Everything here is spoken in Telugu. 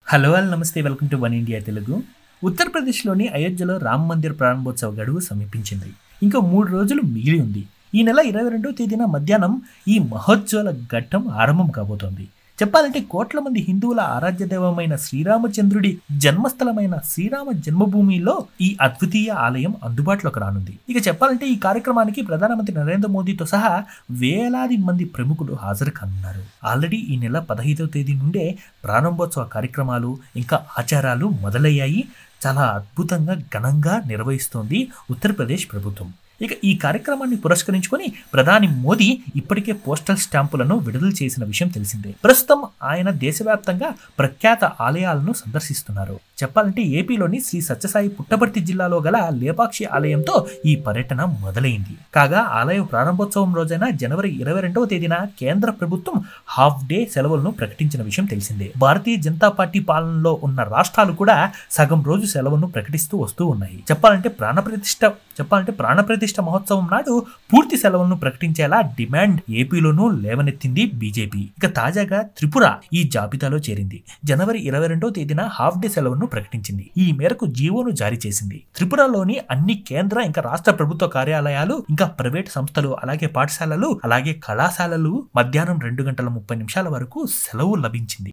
హలో ఆల్ నమస్తే welcome to one India Telugu ఉత్తరప్రదేశ్లోని అయోధ్యలో రామ్ మందిర్ ప్రారంభోత్సవ గడువు సమీపించింది ఇంకా మూడు రోజులు మిగిలి ఉంది ఈ నెల ఇరవై రెండవ తేదీన మధ్యాహ్నం ఈ మహోత్సవాల ఘట్టం ఆరంభం కాబోతోంది చెప్పాలంటే కోట్ల మంది హిందువుల ఆరాధ్య దైవమైన శ్రీరామచంద్రుడి జన్మస్థలమైన శ్రీరామ జన్మభూమిలో ఈ అద్వితీయ ఆలయం అందుబాటులోకి రానుంది ఇక చెప్పాలంటే ఈ కార్యక్రమానికి ప్రధానమంత్రి నరేంద్ర మోదీతో సహా వేలాది మంది ప్రముఖులు హాజరు కానున్నారు ఆల్రెడీ ఈ నెల పదహైదవ తేదీ నుండే ప్రారంభోత్సవ కార్యక్రమాలు ఇంకా ఆచారాలు మొదలయ్యాయి చాలా అద్భుతంగా ఘనంగా నిర్వహిస్తోంది ఉత్తరప్రదేశ్ ప్రభుత్వం ఇక ఈ కార్యక్రమాన్ని పురస్కరించుకొని ప్రధాని మోదీ ఇప్పటికే పోస్టల్ స్టాంపులను విడుదల చేసిన విషయం తెలిసిందే ప్రస్తుతం ఆయన దేశవ్యాప్తంగా ప్రఖ్యాత ఆలయాలను సందర్శిస్తున్నారు చెప్పాలంటే ఏపీలోని శ్రీ సత్యసాయి పుట్టపర్తి జిల్లాలో గల లేపాక్షి ఆలయంతో ఈ పర్యటన మొదలైంది కాగా ఆలయ ప్రారంభోత్సవం రోజైన జనవరి ఇరవై రెండవ తేదీన కేంద్ర ప్రభుత్వం హాఫ్ డే సెలవులను ప్రకటించిన విషయం తెలిసిందే భారతీయ జనతా పార్టీ పాలనలో ఉన్న రాష్ట్రాలు కూడా సగం రోజు సెలవును ప్రకటిస్తూ వస్తూ ఉన్నాయి చెప్పాలంటే ప్రాణప్రతిష్ఠ చెప్పాలంటే ప్రాణప్రతిష్ఠ మహోత్సవం నాడు పూర్తి సెలవులను ప్రకటించేలా డిమాండ్ ఏపీలోనూ లేవనెత్తింది బీజేపీ ఇక తాజాగా త్రిపుర ఈ జాబితాలో చేరింది జనవరి ఇరవై రెండవ తేదీన హాఫ్ డే సెలవును ప్రకటించింది ఈ మేరకు జీవోను జారీ చేసింది త్రిపురలోని అన్ని కేంద్ర ఇంకా రాష్ట్ర ప్రభుత్వ కార్యాలయాలు ఇంకా ప్రైవేట్ సంస్థలు అలాగే పాఠశాలలు అలాగే కళాశాలలు మధ్యాహ్నం రెండు గంటల ముప్పై నిమిషాల వరకు సెలవు లభించింది